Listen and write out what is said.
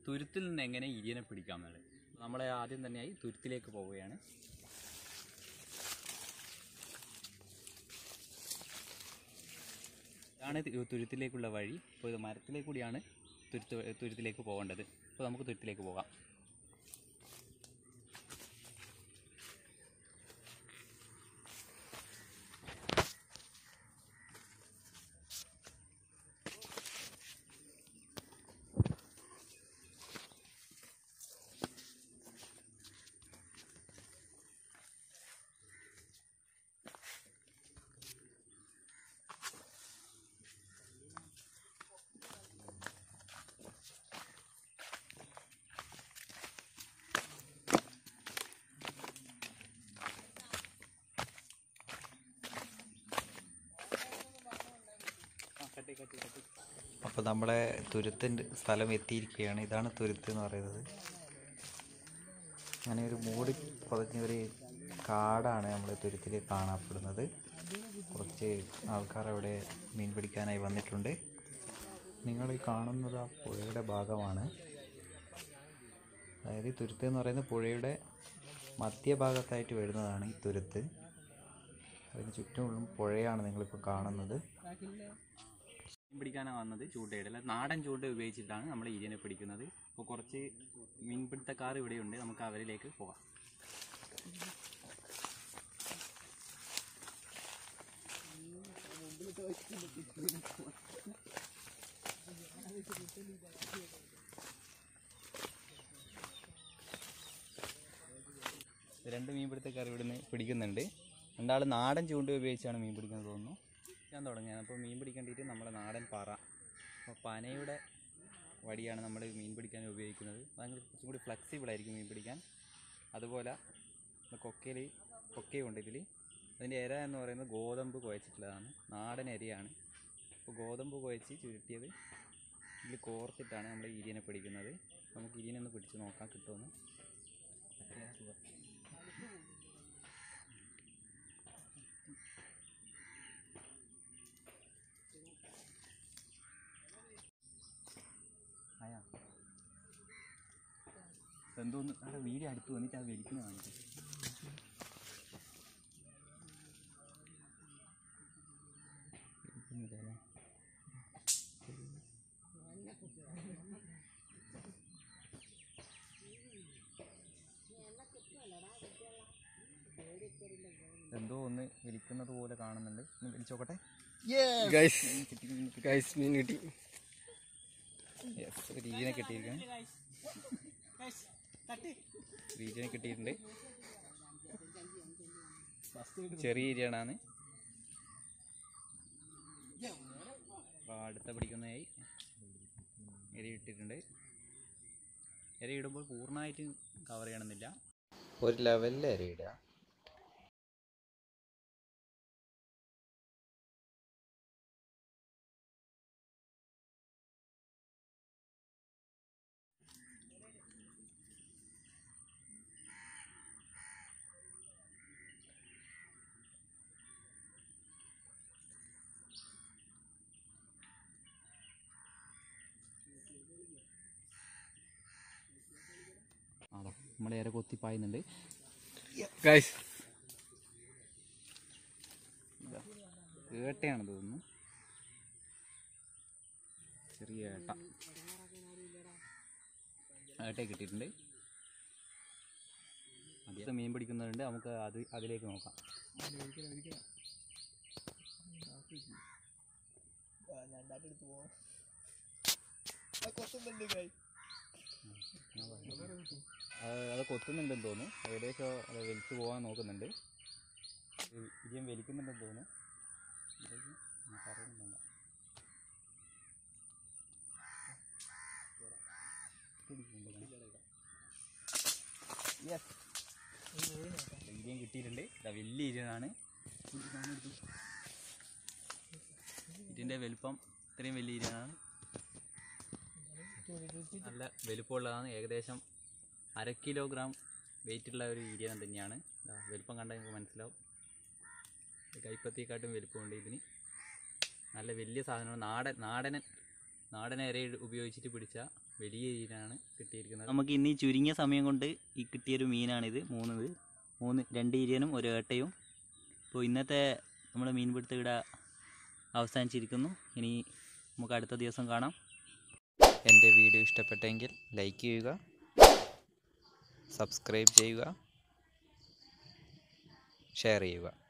തുരുത്തിൽ നിന്ന് എങ്ങനെ ഇരിയനെ പിടിക്കാം എന്നുള്ളത് നമ്മളെ ആദ്യം തന്നെയായി തുരുത്തിലേക്ക് പോവുകയാണ് ഇതാണ് തു- തുരുത്തിലേക്കുള്ള വഴി അപ്പോൾ ഇത് മരത്തിലേക്ക് കൂടിയാണ് തുരുത്ത് തുരുത്തിലേക്ക് പോകേണ്ടത് അപ്പോൾ നമുക്ക് തുരുത്തിലേക്ക് പോകാം അപ്പോൾ നമ്മളെ തുരുത്തിൻ്റെ സ്ഥലം എത്തിയിരിക്കുകയാണ് ഇതാണ് തുരുത്ത് എന്ന് പറയുന്നത് അങ്ങനെ ഒരു മൂടി പുതഞ്ഞ ഒരു കാടാണ് നമ്മൾ തുരുത്തിൽ കാണപ്പെടുന്നത് കുറച്ച് ആൾക്കാർ അവിടെ മീൻ പിടിക്കാനായി വന്നിട്ടുണ്ട് നിങ്ങൾ ഈ കാണുന്നത് ആ പുഴയുടെ ഭാഗമാണ് അതായത് ഈ തുരുത്ത് എന്ന് പറയുന്നത് പുഴയുടെ മധ്യഭാഗത്തായിട്ട് വരുന്നതാണ് ഈ തുരുത്ത് അതിന് ചുറ്റുമുള്ള പുഴയാണ് നിങ്ങളിപ്പോൾ കാണുന്നത് മീൻ പിടിക്കാനാണ് വന്നത് ചൂണ്ടയുടെ അല്ല നാടൻ ചൂണ്ട ഉപയോഗിച്ചിട്ടാണ് നമ്മൾ ഇരിയനെ പിടിക്കുന്നത് അപ്പോൾ കുറച്ച് മീൻപിടുത്തക്കാർ ഇവിടെയുണ്ട് നമുക്ക് അവരിലേക്ക് പോകാം രണ്ട് മീൻപിടുത്തക്കാർ ഇവിടുന്ന് പിടിക്കുന്നുണ്ട് രണ്ടാൾ നാടൻ ചൂണ്ട ഉപയോഗിച്ചാണ് മീൻ പിടിക്കുന്നത് തോന്നുന്നു ഞാൻ തുടങ്ങിയത് അപ്പോൾ മീൻ പിടിക്കേണ്ടിയിട്ട് നമ്മുടെ നാടൻ പാറ അപ്പോൾ പനയുടെ വടിയാണ് നമ്മൾ മീൻ പിടിക്കാൻ ഉപയോഗിക്കുന്നത് ഭയങ്കര കുറച്ചും കൂടി ഫ്ലെക്സിബിൾ ആയിരിക്കും മീൻ പിടിക്കാൻ അതുപോലെ കൊക്കയിൽ കൊക്കയുണ്ട് ഇതിൽ അതിൻ്റെ ഇര എന്ന് പറയുന്നത് ഗോതമ്പ് കുഴച്ചിട്ടുള്ളതാണ് നാടൻ ഇരയാണ് അപ്പോൾ ഗോതമ്പ് കുഴച്ച് ചുരുട്ടിയത് ഇതിൽ കോർത്തിട്ടാണ് നമ്മൾ ഇരിയനെ പിടിക്കുന്നത് നമുക്ക് ഇരിയനെ ഒന്ന് പിടിച്ച് നോക്കാം കിട്ടുമെന്ന് ആയാ എന്തോന്ന് അവിടെ വീഡിയോ അടുത്ത് വന്നിട്ട് അത് വലിക്കുന്ന കാണിച്ചു എന്തോ ഒന്ന് വലിക്കുന്നത് പോലെ കാണുന്നുണ്ട് ഒന്ന് വലിച്ചോക്കട്ടെ ഗൈസ് ഗൈസ് മീൻ കിട്ടി യെസ് രീതിനെ കിട്ടിയിരിക്കുകയാണ് രീതിനെ കിട്ടിയിട്ടുണ്ട് ചെറിയ ഏരിയയാണ് അപ്പോൾ അടുത്ത പിടിക്കുന്നതായി എരി ഇട്ടിട്ടുണ്ട് എരി ഇടുമ്പോൾ പൂർണ്ണമായിട്ടും കവർ ചെയ്യണമെന്നില്ല ഒരു ലെവലിൽ അരയിടുക അതാ നമ്മളെ ഇര കൊത്തി പായുന്നുണ്ട് ഗൈസ് ഏട്ടയാണ് തോന്നുന്നു ചെറിയ ഏട്ട ഏട്ടയെ കിട്ടിയിട്ടുണ്ട് അടുത്ത മീൻ പിടിക്കുന്നുണ്ട് നമുക്ക് അത് അതിലേക്ക് നോക്കാം അത് അത് കൊത്തുന്നുണ്ടെന്ന് തോന്നുന്നു ഏകദേശം അത് വലിച്ചു പോകാൻ നോക്കുന്നുണ്ട് ഇരിയും വലിക്കുന്നുണ്ടെന്ന് തോന്നുന്നു ഇതിലേക്ക് നമുക്ക് അറിയുന്നുണ്ട് യെസ് ഇരിയും കിട്ടിയിട്ടുണ്ട് ഇതാ വലിയ ഇരിയാണ് ഇതിൻ്റെ വലിപ്പം ഇത്രയും വലിയ ഇരിയാണ് നല്ല വലിപ്പമുള്ളതാണ് ഏകദേശം അര കിലോഗ്രാം വെയിറ്റ് ഉള്ള ഒരു ഇരിയനം തന്നെയാണ് ദാ വലിപ്പം കണ്ടാൽ നിങ്ങൾക്ക് മനസ്സിലാവും ഈ കൈപ്പത്തിയെക്കാട്ടും വലിപ്പമുണ്ട് ഇതിന് നല്ല വലിയ സാധനമാണ് നാടൻ നാടൻ നാടൻ ഇര ഉപയോഗിച്ചിട്ട് പിടിച്ച വലിയ ഈനാണ് കിട്ടിയിരിക്കുന്നത് നമുക്ക് ഇന്ന് ഈ ചുരുങ്ങിയ സമയം കൊണ്ട് ഈ കിട്ടിയൊരു മീനാണിത് മൂന്നത് മൂന്ന് രണ്ട് ഈരിയനും ഒരു ഏട്ടയും അപ്പോൾ ഇന്നത്തെ നമ്മുടെ മീൻപിടുത്തം ഇവിടെ അവസാനിച്ചിരിക്കുന്നു ഇനി നമുക്ക് അടുത്ത ദിവസം കാണാം എൻ്റെ വീഡിയോ ഇഷ്ടപ്പെട്ടെങ്കിൽ ലൈക്ക് ചെയ്യുക സബ്സ്ക്രൈബ് ചെയ്യുക ഷെയർ ചെയ്യുക